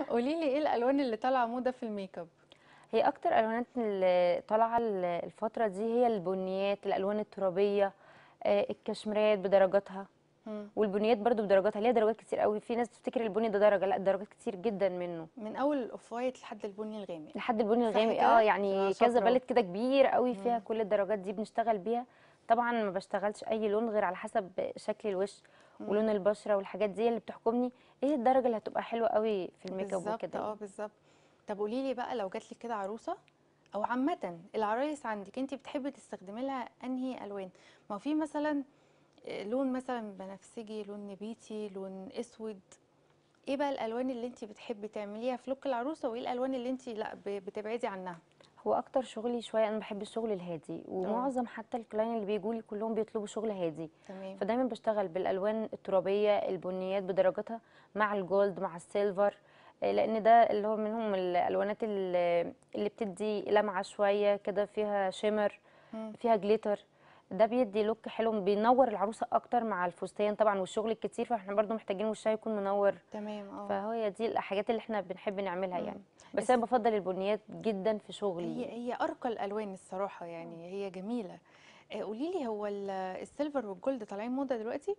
قولي لي ايه الالوان اللي طالعه موضه في الميك اب هي اكتر الوانات اللي طالعه ال- الفتره دي هي البنيات الالوان الترابيه آه، الكشميرات بدرجاتها مم. والبنيات برضو بدرجاتها ليها درجات كتير قوي في ناس بتفتكر البني ده درجه لا درجات كتير جدا منه من اول الاوف وايت لحد البني الغامق لحد البني صح الغامق كده؟ اه يعني تبقى كذا صفرا. باليت كده كبير قوي فيها مم. كل الدرجات دي بنشتغل بيها طبعا ما بشتغلش اي لون غير على حسب شكل الوش مم. ولون البشره والحاجات دي اللي بتحكمني ايه الدرجه اللي هتبقى حلوه قوي في الميك اب بالظبط وكده اه يعني. بالظبط طب قولي لي بقى لو جات لك كده عروسه او عامه العرايس عندك انت بتحبي تستخدمي لها انهي الوان ما هو في مثلا آه، لون مثلا بنفسجي لون نبيتي لون اسود ايه بقى الالوان اللي انت بتحبي تعمليها في لوك العروسه وايه الالوان اللي انت لا ب- بتبعدي عنها هو اكتر شغلي شويه انا بحب الشغل الهادي ومعظم حتى الكلاين اللي بيجوا لي كلهم بيطلبوا شغل هادي تمام فدايما بشتغل بالالوان الترابيه البنيات بدرجاتها مع الجولد مع السيلفر آه، لان ده اللي هو منهم الالوانات اللي اللي بتدي لمعه شويه كده فيها شimmer مم. فيها جليتر ده بيدي لوك حلو بينور العروسه اكتر مع الفستان طبعا والشغل الكتير فاحنا برضو محتاجين وشها يكون منور تمام اه فهي دي الحاجات اللي احنا بنحب نعملها مم. يعني بس بس- انا بفضل البنيات جدا في شغلي هي هي ارقى الالوان الصراحه يعني هي جميله قولي لي هو ال- السيلفر والجولد طالعين موضه دلوقتي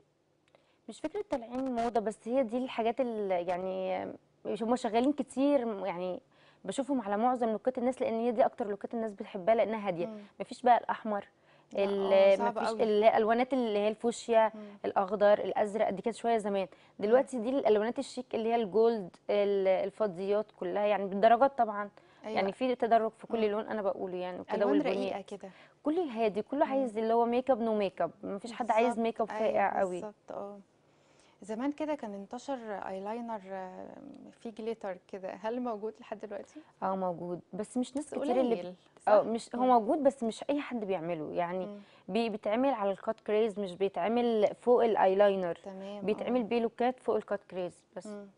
مش فكرة طالعين موضة بس هي دي الحاجات اللي يعني هم شغالين كتير يعني بشوفهم على معظم لوكات الناس لان هي دي اكتر لوكات الناس بتحبها لانها هاديه مم. مفيش بقى الاحمر لا، ال- آه، صعب مفيش قوي. الالوانات اللي هي الفوشيا مم. الاخضر الازرق دي كانت شويه زمان دلوقتي دي الالوانات الشيك اللي هي الجولد ال- الفضيات كلها يعني بالدرجات طبعا أيوة. يعني في تدرج في كل مم. لون انا بقوله يعني وكده الوان رقيقه والبنيات كده كل هادي كله عايز اللي هو ميك اب نو ميك اب مفيش حد عايز بالظبط، ميك اب أيوة فاقع قوي بالظبط اه زمان كده كان انتشر ايلاينر آه، فيه جليتر كده هل موجود لحد دلوقتي اه موجود بس مش ناس بس كتير اللي قليل اه صح؟ مش هو مم. موجود بس مش اي حد بيعمله يعني مم. بي بيتعمل على الكات كريز مش بيتعمل فوق الايلاينر تمام بيتعمل بيه لوكات فوق الكات كريز بس مم.